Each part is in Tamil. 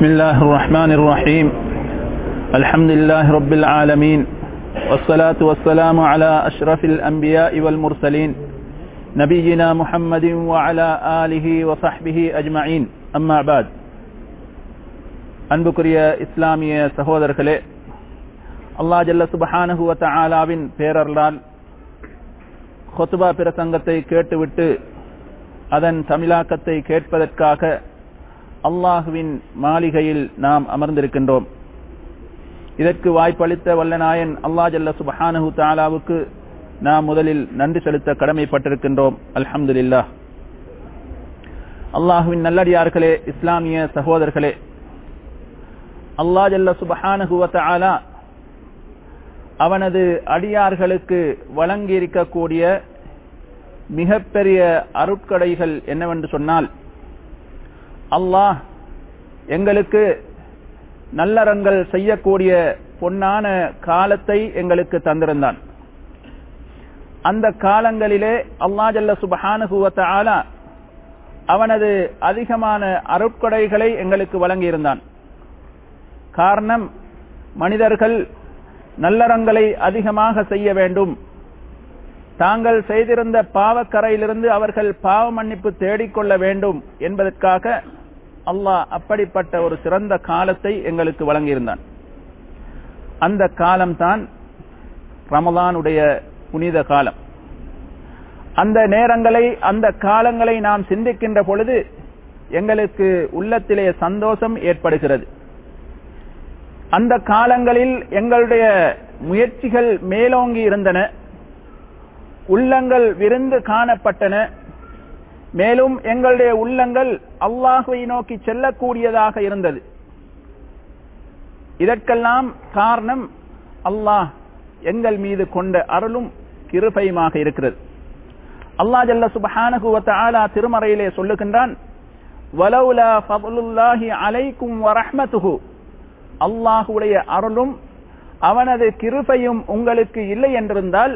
بسم الله الرحمن الرحيم الحمد لله رب العالمين والصلاة والسلام على أشرف الأنبياء والمرسلين نبينا محمد وعلى آله وصحبه أجمعين أما بعد அன்புக்குரிய இஸ்லாமிய சகோதரர்களே அல்லாஹ் ஜல்ல சுபஹானஹு வ தஆலாவின் பேரர்களால் ஹொத்துபா பிரசங்கத்தை கேட்டுவிட்டு அதன் தமிழாக்கத்தை கேட்பதற்காக அல்லாஹுவின் மாளிகையில் நாம் அமர்ந்திருக்கின்றோம் இதற்கு வாய்ப்பளித்த வல்லநாயன் அல்லா ஜல்ல சுபஹானஹு தாலாவுக்கு நாம் முதலில் நன்றி செலுத்த கடமைப்பட்டிருக்கின்றோம் அல்ஹம்துலில்லாஹ் அல்லாஹுவின் நல்லடியார்களே இஸ்லாமிய சகோதரர்களே அல்லா ஜல்ல சுபஹானஹு தாலா அவனது அடியார்களுக்கு வழங்கியிருக்கக்கூடிய மிகப்பெரிய அருட்கடைகள் என்னவென்று சொன்னால் அல்லாஹ் எங்களுக்கு நல்லறங்கள் செய்யக்கூடிய பொன்னான காலத்தை எங்களுக்கு தந்திருந்தான் அந்த காலங்களிலே அல்லா ஜல்ல சுபஹானுகுவத்த ஆலா அவனது அதிகமான அருட்கொடைகளை எங்களுக்கு வழங்கியிருந்தான் காரணம் மனிதர்கள் நல்லறங்களை அதிகமாக செய்ய வேண்டும் தாங்கள் செய்திருந்த பாவக்கரையிலிருந்து அவர்கள் பாவ மன்னிப்பு தேடிக்கொள்ள வேண்டும் என்பதற்காக அல்லாஹ் அப்படிப்பட்ட ஒரு சிறந்த காலத்தை எங்களுக்கு வழங்கியிருந்தான் அந்த காலம்தான் ரமலானுடைய புனித காலம் அந்த நேரங்களை அந்த காலங்களை நாம் சிந்திக்கின்ற பொழுது எங்களுக்கு உள்ளத்திலே சந்தோஷம் ஏற்படுகிறது அந்த காலங்களில் எங்களுடைய முயற்சிகள் மேலோங்கி இருந்தன உள்ளங்கள் விருந்து காணப்பட்டன மேலும் எங்களுடைய உள்ளங்கள் அல்லாஹுவை நோக்கி செல்லக்கூடியதாக இருந்தது இதற்கெல்லாம் காரணம் அல்லாஹ் எங்கள் மீது கொண்ட அருளும் கிருபையுமாக இருக்கிறது அல்லாஹ் ஜல்ல சுபஹானகுவத்த ஆலா திருமறையிலே சொல்லுகின்றான் வலவுலா ஃபதுல்லாஹி அலைக்கும் வரஹ்மத்துஹு அல்லாஹுடைய அருளும் அவனது கிருபையும் உங்களுக்கு இல்லை என்றிருந்தால்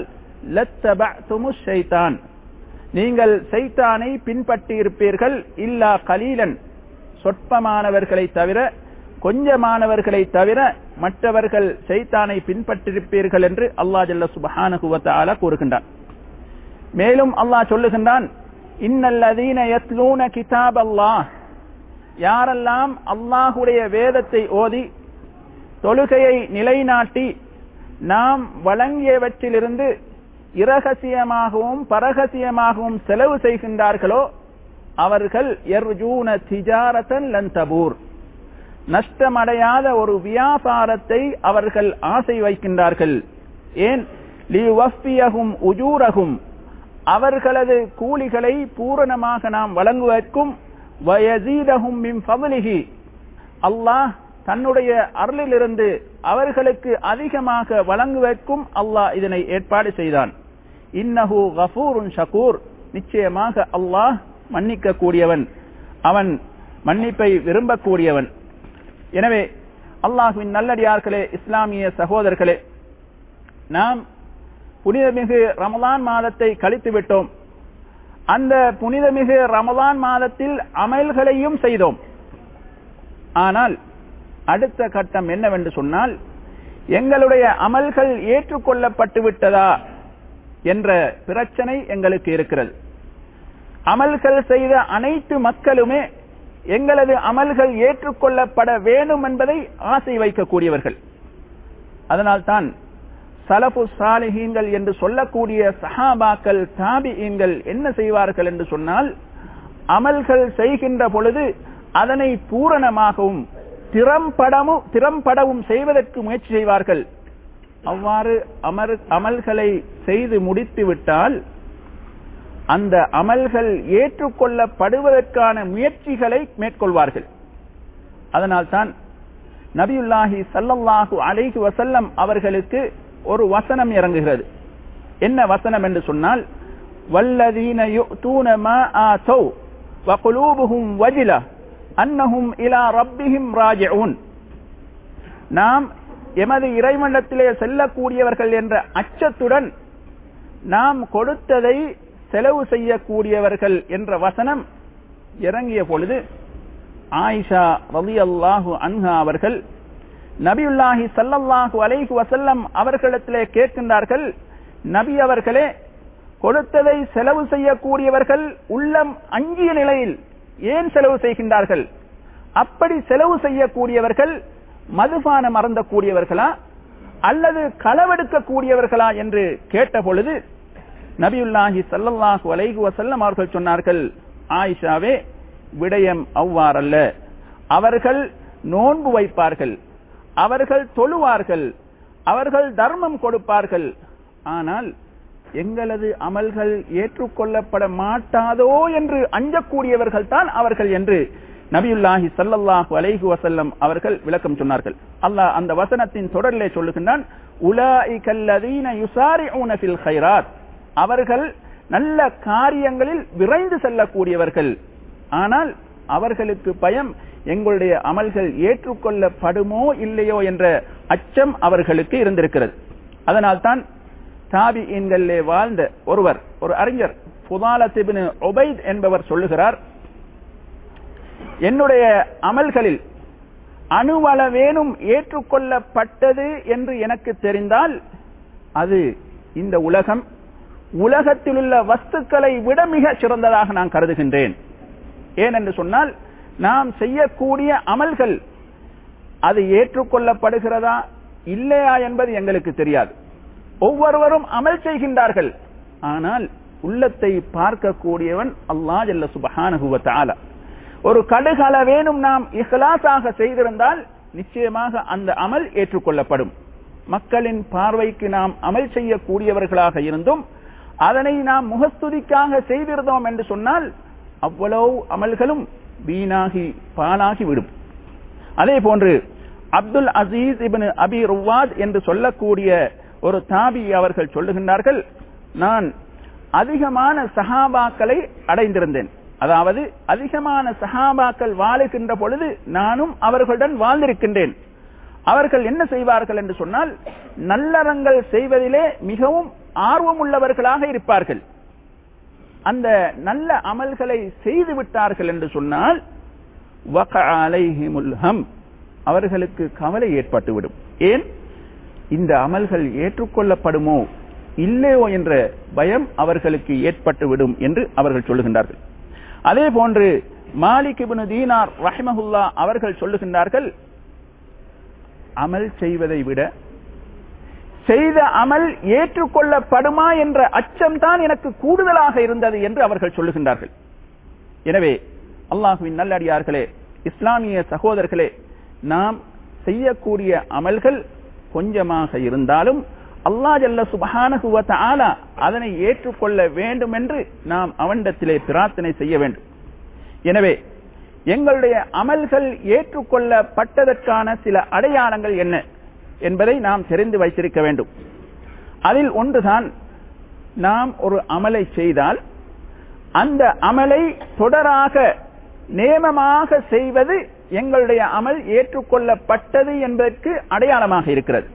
ஷைத்தான் நீங்கள் சைத்தானை பின்பற்றி இருப்பீர்கள் இல்லா கலீலன் சொற்பமானவர்களை தவிர கொஞ்சமானவர்களை தவிர மற்றவர்கள் சைத்தானை பின்பற்றிருப்பீர்கள் என்று அல்லா ஜல்ல சுபஹானுகுவத்தால கூறுகின்றான் மேலும் அல்லாஹ் சொல்லுகின்றான் இன்னல்லதீன யத்லூன கிதாப் அல்லாஹ் யாரெல்லாம் அல்லாஹுடைய வேதத்தை ஓதி தொழுகையை நிலைநாட்டி நாம் வழங்கியவற்றிலிருந்து இரகசியமாகவும் பரகசியமாகவும் செலவு செய்கின்றார்களோ அவர்கள் எர்ஜூன திஜாரத்தன் லந்தபூர் நஷ்டமடையாத ஒரு வியாபாரத்தை அவர்கள் ஆசை வைக்கின்றார்கள் ஏன் லிவஃபியகும் உஜூரகும் அவர்களது கூலிகளை பூரணமாக நாம் வழங்குவதற்கும் வயசீதகும் மிம் ஃபவலிகி அல்லாஹ் தன்னுடைய அருளிலிருந்து அவர்களுக்கு அதிகமாக வழங்குவதற்கும் அல்லாஹ் இதனை ஏற்பாடு செய்தான் இன்னஹு கஃபூருன் ஷகூர் நிச்சயமாக அல்லாஹ் மன்னிக்க கூடியவன் அவன் மன்னிப்பை விரும்பக்கூடியவன் எனவே அல்லாஹுவின் நல்லடியார்களே இஸ்லாமிய சகோதரர்களே நாம் புனிதமிகு ரமலான் மாதத்தை கழித்து விட்டோம் அந்த புனிதமிகு ரமலான் மாதத்தில் அமல்களையும் செய்தோம் ஆனால் அடுத்த கட்டம் என்னவென்று சொன்னால் எங்களுடைய அமல்கள் ஏற்றுக்கொள்ளப்பட்டு விட்டதா என்ற பிரச்சனை எங்களுக்கு இருக்கிறது அமல்கள் செய்த அனைத்து மக்களுமே எங்களது அமல்கள் ஏற்றுக்கொள்ளப்பட வேண்டும் என்பதை ஆசை வைக்கக்கூடியவர்கள் அதனால்தான் சலபு சாலிஹீன்கள் என்று சொல்லக்கூடிய சஹாபாக்கள் தாபியீன்கள் என்ன செய்வார்கள் என்று சொன்னால் அமல்கள் செய்கின்ற பொழுது அதனை பூரணமாகவும் திறம்படமும் திறம்படவும் செய்வதற்கு முயற்சி செய்வார்கள் அவ்வாறு அமர் அமல்களை செய்து முடித்து விட்டால் அந்த அமல்கள் ஏற்றுக்கொள்ளப்படுவதற்கான முயற்சிகளை மேற்கொள்வார்கள் அதனால்தான் நபியுல்லாஹி சல்லல்லாஹு அலைஹி வசல்லம் அவர்களுக்கு ஒரு வசனம் இறங்குகிறது என்ன வசனம் என்று சொன்னால் வல்லதீன யுத்தூன மா ஆதௌ வகுலூபுஹும் வஜிலா அன்னஹும் இலா ரப்பிஹிம் ராஜிஊன் நாம் எமது இறைமண்டத்திலே செல்லக்கூடியவர்கள் என்ற அச்சத்துடன் நாம் கொடுத்ததை செலவு செய்யக்கூடியவர்கள் என்ற வசனம் இறங்கிய பொழுது ஆயிஷா ரலியல்லாஹு அன்ஹா அவர்கள் நபியுல்லாஹி ஸல்லல்லாஹு அலைஹி வஸல்லம் அவர்களிடத்திலே கேட்கின்றார்கள் நபி அவர்களே கொடுத்ததை செலவு செய்யக்கூடியவர்கள் உள்ளம் அஞ்சிய நிலையில் ஏன் செலவு செய்கின்றார்கள் அப்படி செலவு செய்யக்கூடியவர்கள் மதுபானம் அருந்தக்கூடியவர்களா அல்லது களவெடுக்க கூடியவர்களா என்று கேட்ட பொழுது நபியுல்லாஹி ஸல்லல்லாஹு அலைஹி வஸல்லம் அவர்கள் சொன்னார்கள் ஆயிஷாவே விடயம் அவ்வாறல்ல அவர்கள் நோன்பு வைப்பார்கள் அவர்கள் தொழுவார்கள் அவர்கள் தர்மம் கொடுப்பார்கள் ஆனால் எங்களது அமல்கள் ஏற்றுக்கொள்ளப்பட மாட்டாதோ என்று அஞ்சக்கூடியவர்கள் தான் அவர்கள் என்று நபியுல்லாஹி ஸல்லல்லாஹு அலைஹி வஸல்லம் அவர்கள் விளக்கம் சொன்னார்கள் அல்லாஹ் அந்த வசனத்தின் தொடரிலே சொல்லுகின்றான் உலாயிகல்லதீன யுசாரிஊன ஃபில் கைராத் அவர்கள் நல்ல காரியங்களில் விரைந்து செல்லக்கூடியவர்கள் ஆனால் அவர்களுக்கு பயம் எங்களுடைய அமல்கள் ஏற்றுக்கொள்ளப்படுமோ இல்லையோ என்ற அச்சம் அவர்களுக்கு இருந்திருக்கிறது அதனால்தான் தாபி எண்களிலே வாழ்ந்த ஒருவர் ஒரு அறிஞர் புதாலத்திபின் ஒபைத் என்பவர் சொல்லுகிறார் என்னுடைய அமல்களில் அணுவளவேனும் ஏற்றுக்கொள்ளப்பட்டது என்று எனக்கு தெரிந்தால் அது இந்த உலகம் உலகத்தில் உள்ள வஸ்துக்களை விட மிக சிறந்ததாக நான் கருதுகின்றேன் ஏனென்று சொன்னால் நாம் செய்யக்கூடிய அமல்கள் அது ஏற்றுக்கொள்ளப்படுகிறதா இல்லையா என்பது எங்களுக்கு தெரியாது ஒவ்வொருவரும் அமல் செய்கின்றார்கள் ஆனால் உள்ளத்தை பார்க்கக்கூடியவன் அல்லா ஜல்ல சுபஹானஹுவ தஆலா ஒரு கடுகள வேணும் நாம் இஹ்லாஸாக செய்திருந்தால் நிச்சயமாக அந்த அமல் ஏற்றுக்கொள்ளப்படும் மக்களின் பார்வைக்கு நாம் அமல் செய்யக்கூடியவர்களாக இருந்தும் அதனை நாம் முகஸ்துதிக்காக செய்திருந்தோம் என்று சொன்னால் அவ்வளவு அமல்களும் வீணாகி பாலாகி விடும் அதே போன்று Abdul Aziz ibn Abi Rawad என்று சொல்லக்கூடிய ஒரு தாபி அவர்கள் சொல்லுகின்றார்கள் நான் அதிகமான சஹாபாக்களை அடைந்திருந்தேன் அதாவது அதிகமான சஹாபாக்கள் வாழுகின்ற பொழுது நானும் அவர்களுடன் வாழ்ந்திருக்கின்றேன் அவர்கள் என்ன செய்வார்கள் என்று சொன்னால் நல்லறங்கள் செய்வதிலே மிகவும் ஆர்வம் உள்ளவர்களாக இருப்பார்கள் அந்த நல்ல அமல்களை செய்து விட்டார்கள் என்று சொன்னால் அவர்களுக்கு கவலை ஏற்பட்டுவிடும் ஏன் இந்த அமல்கள் ஏற்றுக்கொள்ளப்படுமோ இல்லையோ என்ற பயம் அவர்களுக்கு ஏற்பட்டுவிடும் என்று அவர்கள் சொல்லுகின்றார்கள் அதே போன்று மாலிக் இப்னு தீனார் ரஹிமஹுல்லா அவர்கள் சொல்லுகின்றார்கள் அமல் செய்வதை விட செய்த அமல் ஏற்றுக்கொள்ளப்படுமா என்ற அச்சம் தான் எனக்கு கூடுதலாக இருந்தது என்று அவர்கள் சொல்லுகின்றார்கள் எனவே அல்லாஹுவின் நல்லடியார்களே இஸ்லாமிய சகோதரர்களே நாம் செய்யக்கூடிய அமல்கள் கொஞ்சமாக இருந்தாலும் அல்லா ஜல்ல சுபஹானகுவ ஆலா அதனை ஏற்றுக்கொள்ள வேண்டும் என்று நாம் அவனிடத்திலே பிரார்த்தனை செய்ய வேண்டும் எனவே எங்களுடைய அமல்கள் ஏற்றுக்கொள்ளப்பட்டதற்கான சில அடையாளங்கள் என்ன என்பதை நாம் தெரிந்து வைத்திருக்க வேண்டும் அதில் ஒன்றுதான் நாம் ஒரு அமலை செய்தால் அந்த அமலை தொடராக நேமமாக செய்வது எங்களுடைய அமல் ஏற்றுக்கொள்ளப்பட்டது என்பதற்கு அடையாளமாக இருக்கிறது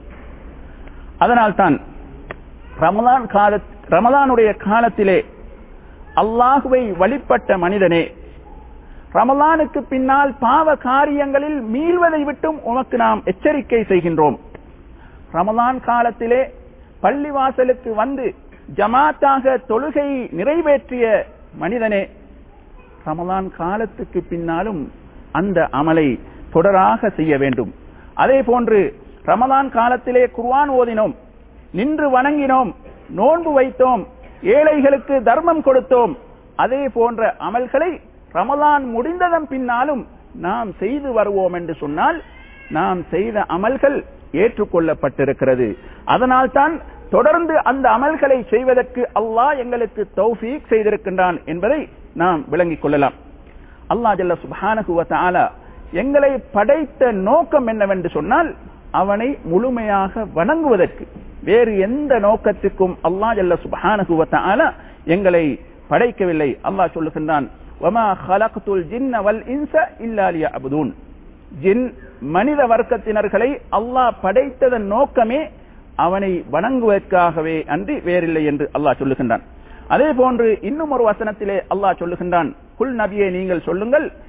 அதனால்தான் ரமலான் கால ரமலானுடைய காலத்திலே அல்லாஹுவை வழிபட்ட மனிதனே ரமலானுக்கு பின்னால் பாவ காரியங்களில் மீள்வதை விட்டும் உனக்கு நாம் எச்சரிக்கை செய்கின்றோம் ரமலான் காலத்திலே பள்ளிவாசலுக்கு வந்து ஜமாத்தாக தொழுகை நிறைவேற்றிய மனிதனே ரமலான் காலத்துக்கு பின்னாலும் அந்த அமலை தொடராக செய்ய வேண்டும் அதே போன்று ரமலான் காலத்திலே குர்வான் ஓதினோம் நின்று வணங்கினோம் நோன்பு வைத்தோம் ஏழைகளுக்கு தர்மம் கொடுத்தோம் அதே போன்ற அமல்களை ரமலான் முடிந்ததன் பின்னாலும் நாம் செய்து வருவோம் என்று சொன்னால் நாம் செய்த அமல்கள் ஏற்றுக்கொள்ளப்பட்டிருக்கிறது அதனால் தான் தொடர்ந்து அந்த அமல்களை செய்வதற்கு அல்லாஹ் எங்களுக்கு தௌஃபீக் செய்திருக்கின்றான் என்பதை நாம் விளங்கிக் கொள்ளலாம் அல்லா ஜல்ல சுபானகுவ ஆலா எங்களை படைத்த நோக்கம் என்னவென்று சொன்னால் அவனை முழுமையாக வணங்குவதற்கு வேறு எந்த நோக்கத்துக்கும் அல்லா ஜல்ல சுபானகுவ ஆலா எங்களை படைக்கவில்லை அல்லாஹ் சொல்லுகின்றான் வமா ஹலக்துல் ஜின்ன வல் இன்ச இல்லாலிய அபுதூன் ஜின் மனித வர்க்கத்தினர்களை அல்லாஹ் படைத்ததன் நோக்கமே அவனை வணங்குவதற்காகவே அன்றி வேறில்லை என்று அல்லாஹ் சொல்லுகின்றான் அதே போன்று இன்னும் ஒரு வசனத்திலே அல்லாஹ் சொல்லுகின்றான் குல் நபியை நீங்கள் சொல்லுங்கள்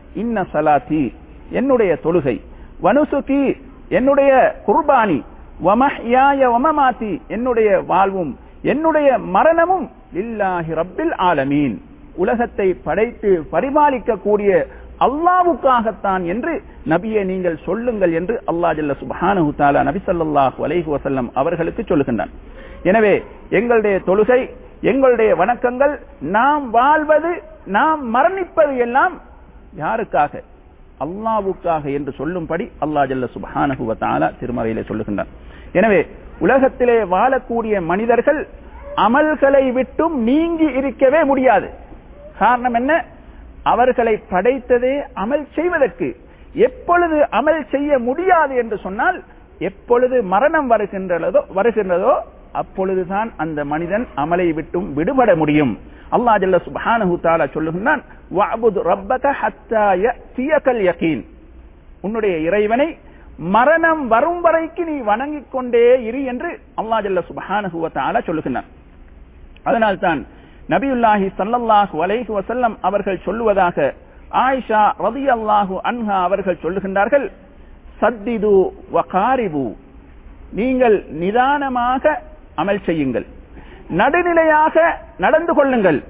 இன்ன சலாத்தி என்னுடைய தொழுகை வனுசுகி என்னுடைய குர்பானி வமஹ்யாய வமமாத்தி என்னுடைய வாழ்வும் என்னுடைய மரணமும் லில்லாஹி ரப்பில் ஆலமீன் உலகத்தை படைத்து பரிபாலிக்கக்கூடிய அல்லாவுக்காகத்தான் என்று நபியை நீங்கள் சொல்லுங்கள் என்று அல்லாஹ் ஜல்ல சுப்ஹானஹு தஆலா நபி ஸல்லல்லாஹு அலைஹி வஸல்லம் அவர்களுக்கு சொல்லுகின்றான் எனவே எங்களுடைய தொழுகை எங்களுடைய வணக்கங்கள் நாம் வாழ்வது நாம் மரணிப்பது எல்லாம் யாருக்காக அல்லாவுக்காக என்று சொல்லும்படி அல்லாஹ் ஜல்ல சுப்ஹானஹு வ தஆலா திருமறையிலே சொல்லுகின்றான் எனவே உலகத்திலே வாழக்கூடிய மனிதர்கள் அமல்களை விட்டும் நீங்கி இருக்கவே முடியாது காரணம் என்ன அவர்களை படைத்ததே அமல் செய்வதற்கு எப்பொழுது அமல் செய்ய முடியாது என்று சொன்னால் எப்பொழுது மரணம் வருகின்றதோ வருகின்றதோ அப்பொழுதுதான் அந்த மனிதன் அமலை விட்டும் விடுபட முடியும் அல்லாஹ் ஜல்ல சுப்ஹானஹு தஆலா சொல்லுகின்றான் வஅபுது ரப்பக ஹத்தா யஅதியகல் யகீன் உன்னுடைய இறைவனை மரணம் வரும் வரைக்கு நீ வணங்கிக் கொண்டே இரு என்று அல்லாஹ் ஜல்ல சுப்ஹானஹு வ தஆலா சொல்லுகின்றான் அதனால்தான் நபியுல்லாஹி ஸல்லல்லாஹு அலைஹி வஸல்லம் அவர்கள் சொல்லுவதாக ஆயிஷா ரலியல்லாஹு அன்ஹா அவர்கள் சொல்லுகின்றார்கள் சத்திது வகாரிபு நீங்கள் நிதானமாக அமல் செய்யுங்கள் நடுநிலையாக நடந்து கொள்ளுங்கள்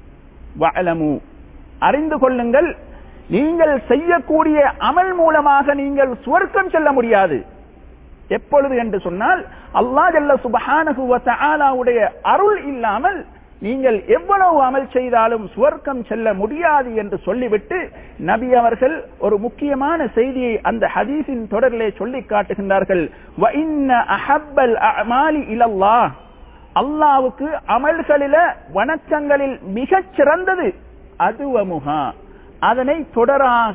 வஅலமு அறிந்து கொள்ளுங்கள் நீங்கள் செய்யக்கூடிய அமல் மூலமாக நீங்கள் சுவர்க்கம் செல்ல முடியாது எப்பொழுது என்று சொன்னால் அல்லாஹ் ஜல்ல சுபஹானஹு வ தஆலாவுடைய அருள் இல்லாமல் நீங்கள் எவ்வளவு அமல் செய்தாலும் சுவர்க்கம் செல்ல முடியாது என்று சொல்லிவிட்டு நபி அவர்கள் ஒரு முக்கியமான செய்தியை அந்த ஹதீஸின் தொடரிலே சொல்லி காட்டுகின்றார்கள் வ இன்ன அஹப்பல் அமாலி இலல்லாஹ் அல்லாவுக்கு அமல்களில வணக்கங்களில் மிகச் சிறந்தது அதுவமுகா அதனை தொடராக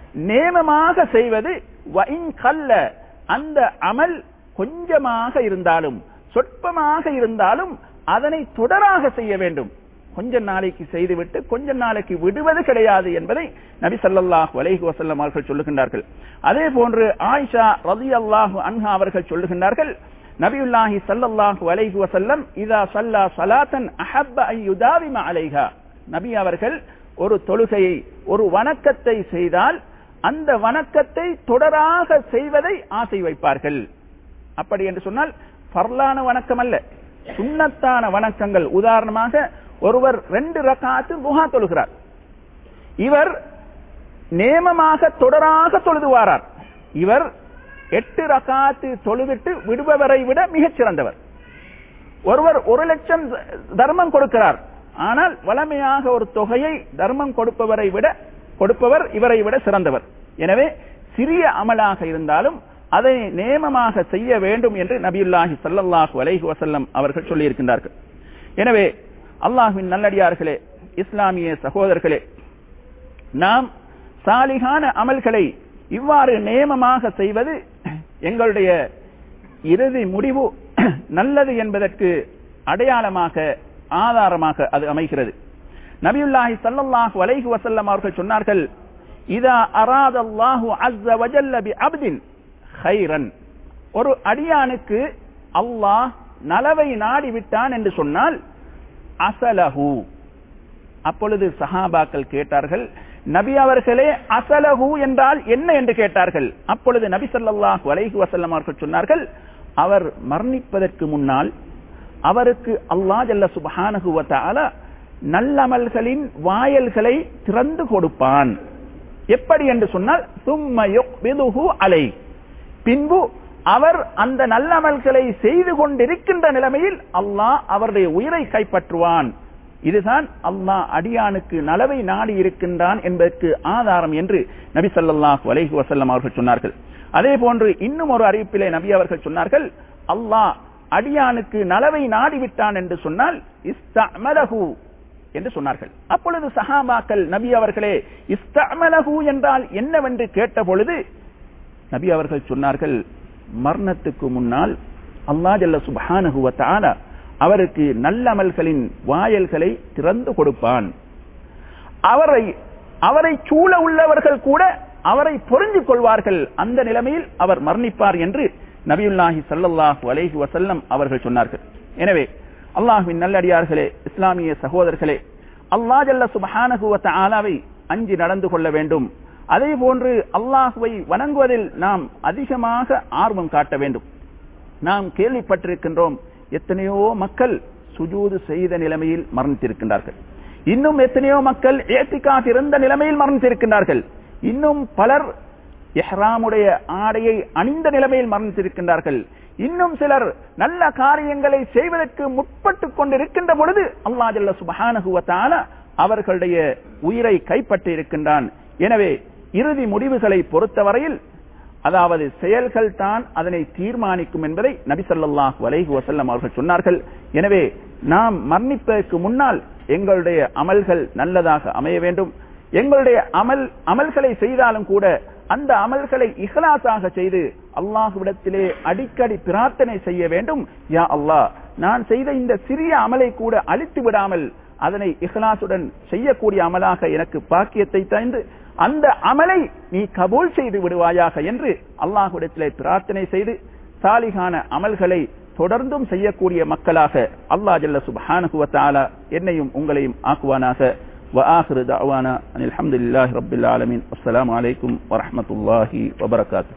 நேமமாக செய்வது வஇன் கல்ல அந்த அமல் கொஞ்சமாக இருந்தாலும் சொற்பமாக இருந்தாலும் அதனை தொடராக செய்ய வேண்டும் கொஞ்ச நாளைக்கு செய்துவிட்டு கொஞ்ச நாளைக்கு விடுவது கிடையாது என்பதை நபி ஸல்லல்லாஹு அலைஹி வஸல்லம் அவர்கள் சொல்லுகின்றார்கள் அதே போன்று ஆயிஷா ரலியல்லாஹு அன்ஹா அவர்கள் சொல்லுகின்றார்கள் நபியுல்லாஹி ஸல்லல்லாஹு அலைஹி வஸல்லம் இதா ஸல்லா ஸலாத்தன் அஹப்ப அன் யுதாவிம அலைஹா நபி அவர்கள் ஒரு தொழுகையை ஒரு வணக்கத்தை செய்தால் அந்த வணக்கத்தை தொடராக செய்வதை ஆசை வைப்பார்கள் அப்படி என்று சொன்னால் பர்லான வணக்கம் அல்ல சுண்ணத்தான வணக்கங்கள் உதாரணமாக ஒருவர் ரெண்டு ரக்காத்து துஹா தொழுகிறார் இவர் நேமமாக தொடராக தொழுதுவாரார் இவர் எட்டு ரக்காத்து தொழுவிட்டு விடுபவரை விட மிகச் சிறந்தவர் ஒருவர் ஒரு லட்சம் தர்மம் கொடுக்கிறார் ஆனால் வளமையாக ஒரு தொகையை தர்மம் கொடுப்பவரை விட கொடுப்பவர் இவரை விட சிறந்தவர் எனவே சிறிய அமலாக இருந்தாலும் அதை நேமமாக செய்ய வேண்டும் என்று நபியுல்லாஹி ஸல்லல்லாஹு அலைஹி வஸல்லம் அவர்கள் சொல்லியிருக்கின்றார்கள் எனவே அல்லாஹ்வின் நல்லடியார்களே இஸ்லாமிய சகோதரர்களே நாம் சாலிகான அமல்களை இவ்வாறு நேமமாக செய்வது எங்களுடைய இறுதி முடிவு நல்லது என்பதற்கு அடையாளமாக ஆதாரமாக அது அமைகிறது நபியுல்லாஹி ஸல்லல்லாஹு அலைஹி வஸல்லம் அவர்கள் சொன்னார்கள் இதா அராதல்லாஹு அஸ்ஸ வஜல்ல பி அப்தின் ஹைரன் ஒரு அடியானுக்கு அல்லாஹ் நலவை நாடி விட்டான் என்று சொன்னால் அசலஹு அப்பொழுது சஹாபாக்கள் கேட்டார்கள் நபி அவர்களே அசலஹு என்றால் என்ன என்று கேட்டார்கள் அப்பொழுது நபி ஸல்லல்லாஹு அலைஹி வஸல்லம் அவர்கள் சொன்னார்கள் அவர் மரணிப்பதற்கு முன்னால் அவருக்கு அல்லாஹ் ஜல்ல சுப்ஹானஹு வ தஆலா நல்லமல்களின் வாயல்களை திறந்து கொடுப்பான் எப்படி என்று சொன்னால் சும்ம யுக்பிதுஹு அலை பின்பு அவர் அந்த நல்லமல்களை செய்து கொண்டிருக்கின்ற நிலைமையில் அல்லாஹ் அவருடைய உயிரை கைப்பற்றுவான் இதுதான் அல்லாஹ் அடியானுக்கு நலவை நாடி இருக்கின்றான் என்பதற்கு ஆதாரம் என்று நபி ஸல்லல்லாஹு அலைஹி வஸல்லம் அவர்கள் சொன்னார்கள் அதே போன்று இன்னும் ஒரு அறிவிப்பிலே நபி அவர்கள் சொன்னார்கள் அல்லாஹ் அடியானுக்கு நலவை நாடிவிட்டான் என்று சொன்னால் இஸ்தமலஹு என்று சொன்னார்கள் அப்பொழுது சஹாபாக்கள் நபி அவர்களே இஸ்தமலஹு என்றால் என்னவென்று கேட்ட பொழுது நபி அவர்கள் சொன்னார்கள் மரணத்துக்கு முன்னால் அல்லா ஜல்ல சுபஹானஹு வ தஆலா அவருக்கு நல்ல அமல்களின் வாயல்களை திறந்து கொடுப்பான் அவரை அவரை சூழ உள்ளவர்கள் கூட அவரை பொருந்திக் கொள்வார்கள் அந்த நிலைமையில் அவர் மரணிப்பார் என்று நபியுல்லாஹி ஸல்லல்லாஹு அலைஹி வஸல்லம் அவர்கள் சொன்னார்கள் எனவே அல்லாஹ்வின் நல்லடியார்களே இஸ்லாமிய சகோதரர்களே அல்லாஹ் ஜல்ல சுப்ஹானஹு வ தஆலாவை அஞ்சி நடந்து கொள்ள வேண்டும் அதே போன்று அல்லாஹுவை வணங்குவதில் நாம் அதிகமாக ஆர்வம் காட்ட வேண்டும் நாம் கேள்விப்பட்டிருக்கின்றோம் எத்தனையோ மக்கள் சுஜூது செய்த நிலைமையில் மரணித்திருக்கின்றார்கள் இன்னும் எத்தனையோ மக்கள் ஏத்திக்காக இருந்த நிலைமையில் மரணித்திருக்கின்றார்கள் இன்னும் பலர் எஹ்ராமுடைய ஆடையை அணிந்த நிலைமையில் மரணித்திருக்கின்றார்கள் இன்னும் சிலர் நல்ல காரியங்களை செய்வதற்கு முற்பட்டுக் கொண்டிருக்கின்ற பொழுது அல்லா ஜல்ல சுபஹானகுவத்தான அவர்களுடைய உயிரை கைப்பற்றி இருக்கின்றான் எனவே இறுதி முடிவுகளை பொறுத்தவரையில் அதாவது செயல்கள் தான் அதனை தீர்மானிக்கும் என்பதை நபி ஸல்லல்லாஹு அலைஹி வஸல்லம் அவர்கள் சொன்னார்கள் எனவே நாம் மரணிப்பதற்கு முன்னால் எங்களுடைய அமல்கள் நல்லதாக அமைய வேண்டும் எங்களுடைய அமல் அமல்களை செய்தாலும் கூட அந்த அமல்களை இஹ்லாஸாக செய்து அல்லாஹ்விடத்திலே அடிக்கடி பிரார்த்தனை செய்ய வேண்டும் யா அல்லாஹ் நான் செய்த இந்த சிறிய அமலை கூட அழித்து விடாமல் அதனை இஹ்லாசுடன் செய்யக்கூடிய அமலாக எனக்கு பாக்கியத்தை தந்து அந்த அமலை நீ கபூல் செய்து விடுவாயாக என்று அல்லாஹ்விடத்திலே பிரார்த்தனை செய்து சாலிகான அமல்களை தொடர்ந்தும் செய்யக்கூடிய மக்களாக அல்லாஹ் ஜல்ல சுப்ஹானஹு வ தஆலா என்னையும் உங்களையும் ஆக்குவானாக وآخر دعوانا أن الحمد لله رب العالمين والسلام عليكم ورحمة الله وبركاته